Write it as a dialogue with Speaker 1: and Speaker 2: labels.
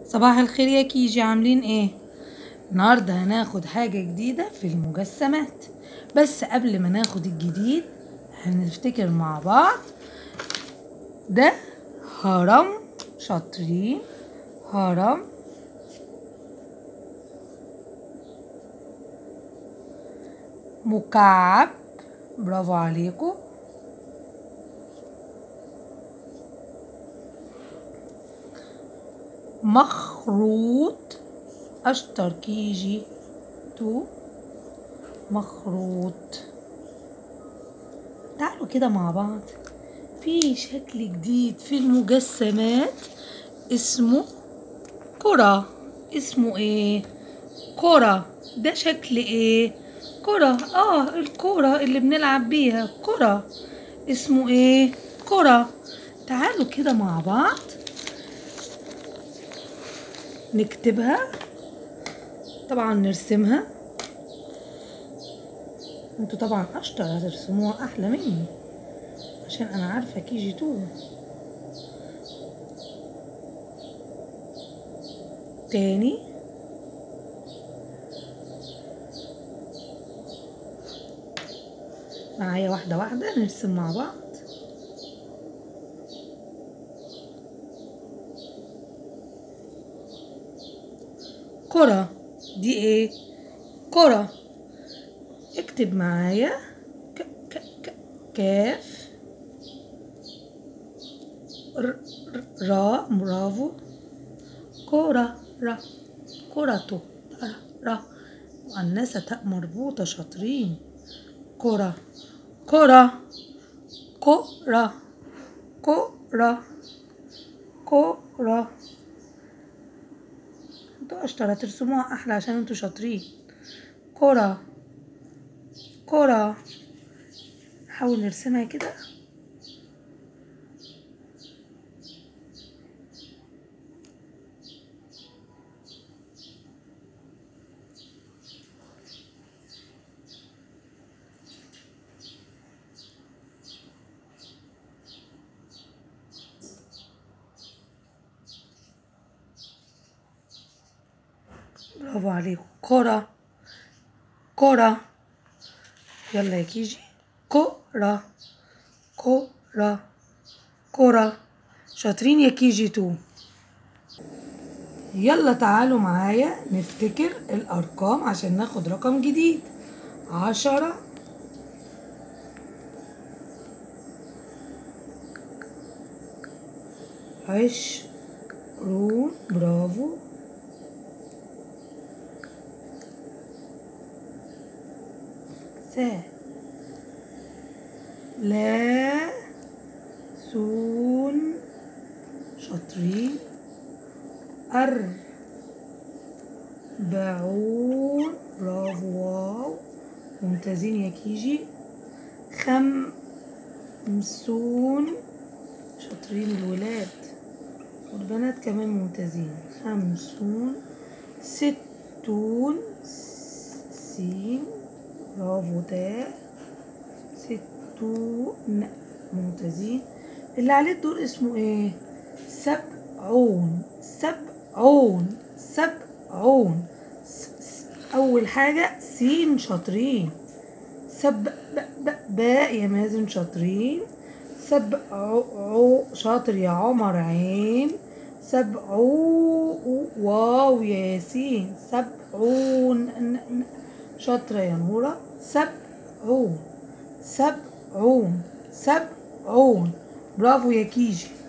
Speaker 1: صباح الخير يا كيجي عاملين ايه النهارده هناخد حاجه جديده في المجسمات بس قبل ما ناخد الجديد هنفتكر مع بعض ده هرم شاطرين هرم مكعب برافو عليكم مخروط أشطر كيجي تو مخروط تعالوا كده مع بعض في شكل جديد في المجسمات اسمه كرة اسمه ايه كرة ده شكل ايه كرة اه الكرة اللي بنلعب بيها كرة اسمه ايه كرة تعالوا كده مع بعض نكتبها طبعا نرسمها انتوا طبعا اشطر هترسموها احلى مني عشان انا عارفه كي جي تو تاني معايا واحده واحده نرسم مع بعض كرة دي ايه كرة اكتب معايا ك ك ك كاف ر را برافو كرة را كرة را را مؤنثة تاء مربوطة شاطرين كرة كرة كرة كرة كرة انتوا اشطر هترسموها احلى عشان انتوا شاطرين كرة كرة نحاول نرسمها كده برافو عليكم كرة كرة يلا يا كيجي كرة كرة كرة شاطرين يا كيجي تو يلا تعالوا معايا نفتكر الأرقام عشان ناخد رقم جديد عشرة عشرون برافو س لا سون شاطرين أربعون برافو واو ممتازين يا كيجي خمسون شاطرين الولاد والبنات كمان ممتازين خمسون ستون سين برافو تاء ستون ممتازين اللي عليه الدور اسمه ايه سبعون سبعون سبعون اول حاجة سين شاطرين سب باء يا مازن شاطرين سبع شاطر يا عمر عين سبعو واو يا ياسين سبعون شاطرة يا نورة سبعون سبعون سبعون برافو يا كيجي